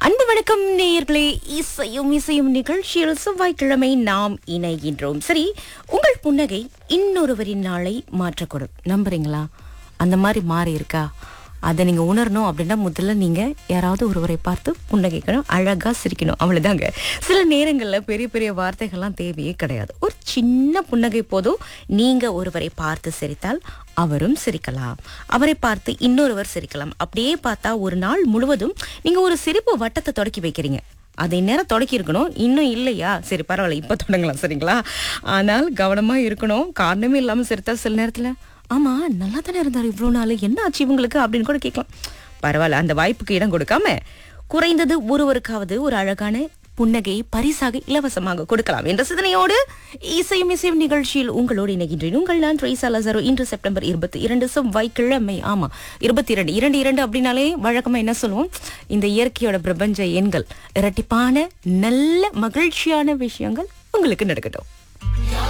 அன்பு வணக்கம் நேயர்களே இசையும் இசையும் நிகழ்ச்சியில் செவ்வாய்க்கிழமை நாம் இணைகின்றோம் சரி உங்கள் புன்னகை இன்னொருவரின் நாளை மாற்றக்கூடும் நம்புறீங்களா அந்த மாதிரி மாறி இருக்கா அதை நீங்க உணரணும் அப்படின்னா முதல்ல நீங்க யாராவது ஒருவரை பார்த்து புன்னகைக்கணும் அழகா சிரிக்கணும் அவ்வளவுதாங்க சில நேரங்கள்ல பெரிய பெரிய வார்த்தைகள்லாம் தேவையே கிடையாது ஒரு சின்ன புன்னகை போதும் நீங்க ஒருவரை பார்த்து சிரித்தால் அவரும் சிரிக்கலாம் அவரை பார்த்து இன்னொருவர் சிரிக்கலாம் அப்படியே பார்த்தா ஒரு நாள் முழுவதும் நீங்க ஒரு சிரிப்பு வட்டத்தை தொடக்கி வைக்கிறீங்க அதை நேரம் தொடக்கி இருக்கணும் இன்னும் இல்லையா சரி பரவாயில்ல இப்ப தொடங்கலாம் சரிங்களா ஆனால் கவனமா இருக்கணும் காரணமே இல்லாம சிரித்தா சில நேரத்துல ஆமா நல்லா தானே இருந்தாரு இவ்வளவு நாள் என்ன ஆச்சு இவங்களுக்கு அப்படின்னு கூட கேட்கலாம் பரவாயில்ல அந்த வாய்ப்புக்கு இடம் கொடுக்காம குறைந்தது ஒருவருக்காவது ஒரு அழகான புன்னகையை பரிசாக இலவசமாக கொடுக்கலாம் என்ற சிந்தனையோடு இசையும் இசையும் நிகழ்ச்சியில் உங்களோடு இணைகின்றேன் உங்கள் நான் ட்ரைசா லசரோ இன்று செப்டம்பர் இருபத்தி இரண்டு செவ்வாய்க்கிழமை ஆமா இருபத்தி இரண்டு இரண்டு இரண்டு அப்படின்னாலே வழக்கமா என்ன சொல்லுவோம் இந்த இயற்கையோட பிரபஞ்ச எண்கள் இரட்டிப்பான நல்ல மகிழ்ச்சியான விஷயங்கள் உங்களுக்கு நடக்கட்டும்